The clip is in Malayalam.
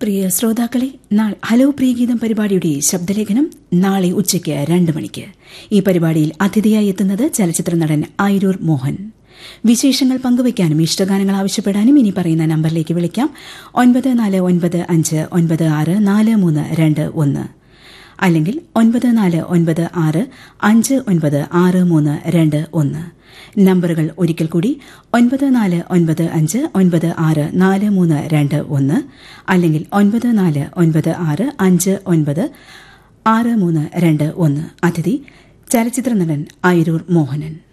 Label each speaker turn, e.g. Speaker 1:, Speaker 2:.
Speaker 1: പ്രിയ ശ്രോതാക്കളെ നാ- ഹലോ പ്രിയഗീതം പരിപാടിയുടെ ശബ്ദലേഖനം നാളെ ഉച്ചയ്ക്ക് രണ്ട് മണിക്ക് ഈ പരിപാടിയിൽ അതിഥിയായി എത്തുന്നത് ചലച്ചിത്ര നടൻ ആയിരൂർ മോഹൻ വിശേഷങ്ങൾ പങ്കുവയ്ക്കാനും ഇഷ്ടഗാനങ്ങൾ ആവശ്യപ്പെടാനും ഇനി പറയുന്ന നമ്പറിലേക്ക് വിളിക്കാം ഒൻപത് നാല് ഒൻപത് അഞ്ച് ഒൻപത് ആറ് നാല് മൂന്ന് രണ്ട് ഒന്ന് അല്ലെങ്കിൽ ഒൻപത് നാല് ഒൻപത് ആറ് അഞ്ച് ഒൻപത് ആറ് മൂന്ന് രണ്ട് ഒന്ന് നമ്പറുകൾ ഒരിക്കൽ കൂടി ഒൻപത് നാല് ഒൻപത് അഞ്ച് ഒൻപത് ആറ് നാല് മൂന്ന് രണ്ട് ഒന്ന് അല്ലെങ്കിൽ ഒൻപത് നാല് ഒൻപത് ആറ് അഞ്ച് ഒൻപത് ആറ് മൂന്ന് രണ്ട് ഒന്ന് അതിഥി ചലച്ചിത്ര നടൻ ആയിരൂർ മോഹനൻ